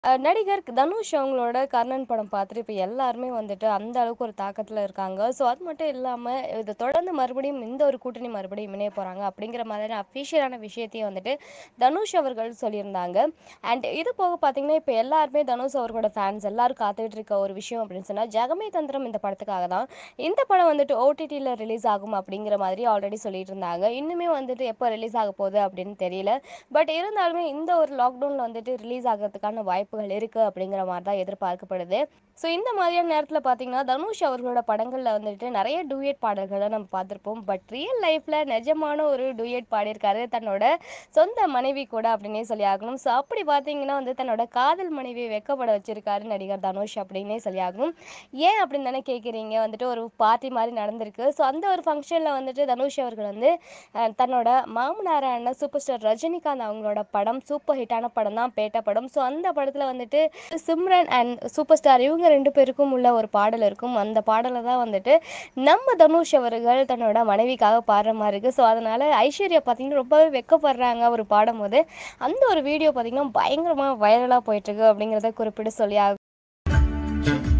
அ நடிகர் தனுஷ் அவங்களோட கர்ணன் படம் பார்த்துட்டு இப்ப எல்லாருமே வந்துட்டு அந்த அளவுக்கு ஒரு தாக்கத்துல இருக்காங்க. ஸோ அது மட்டும் இல்லாம இத தொடர்ந்து மறுபடியும் இந்த ஒரு கூட்டணி மறுபடியும் இணைய போறாங்க அப்படிங்கிற மாதிரியான அஃபிஷியலான விஷயத்தையும் வந்துட்டு தனுஷ் அவர்கள் சொல்லியிருந்தாங்க. அண்ட் இது போக பார்த்தீங்கன்னா, இப்ப எல்லாருமே தனுஷ் அவர்களோட ஃபேன்ஸ் எல்லாரும் காத்துக்கிட்டு இருக்க ஒரு விஷயம் அப்படின்னு சொன்னா, ஜெகமே தந்திரம் இந்த படத்துக்காக தான். இந்த படம் வந்துட்டு ஓடிடில ரிலீஸ் ஆகும் அப்படிங்கிற மாதிரி ஆல்ரெடி சொல்லிட்டு இருந்தாங்க. இன்னுமே வந்துட்டு எப்போ ரிலீஸ் ஆக போகுது அப்படின்னு தெரியல. பட் இருந்தாலுமே இந்த ஒரு லாக்டவுன்ல வந்துட்டு ரிலீஸ் ஆகறதுக்கான வாய்ப்புகள் இருக்கு அப்படிங்கிற மாதிரி தான் எதிர்பார்க்கப்படுது. ஸோ இந்த மாதிரியான நேரத்துல பார்த்தீங்கன்னா, தனுஷ் அவர்களோட படங்கள்ல வந்துட்டு நெறைய டூயட் பாடல்கள நம்ம பார்த்திருப்போம். பட் ரியல் லைஃப்ல நிஜமான ஒரு டூயட் பாடியிருக்காரு தன்னோட சொந்த மனைவி கூட அப்படின்னே சொல்லி ஆகணும். ஸோ அப்படி பார்த்தீங்கன்னா வந்து தன்னோட காதல் மனைவிய வெட்கப்பட வச்சிருக்காரு நடிகர் தனுஷ் அப்படின்னே சொல்லி ஆகணும். ஏன் அப்படின்னு தானே கேட்கிறீங்க. வந்துட்டு ஒரு பார்ட்டி மாரி நடந்திருக்கு. ஸோ அந்த ஒரு ஃபங்ஷன்ல வந்துட்டு தனுஷ் அவர்கள் வந்து அ தன்னோட மாமனாரான சூப்பர் ஸ்டார் ரஜினிகாந்த் அவங்களோட படம் சூப்பர் ஹிட்டான படம் தான் பேட்ட படம். ஸோ அந்த படத்துல வந்துட்டு சிம்ரன் அண்ட் சூப்பர் ஸ்டார் இவங்க 2 பேருக்கும் உள்ள ஒரு பாடல் இருக்கும். அந்த பாடல தான் வந்துட்டு நம்ம தனுஷ் அவர்கள் தன்னோட மனைவிக்காக பாடுற மாரி இருக்கு. ஸோ அதனால ஐஸ்வர்யா பார்த்தீங்கன்னா, ரொம்பவே வெட்கப்படுறாங்க அவரு பாடும்போது. அந்த ஒரு வீடியோ பார்த்தீங்கன்னா, பயங்கரமா வைரலா போயிட்டுருக்கு அப்படிங்கிறத குறிப்பிட்டு சொல்லி ஆகணும்.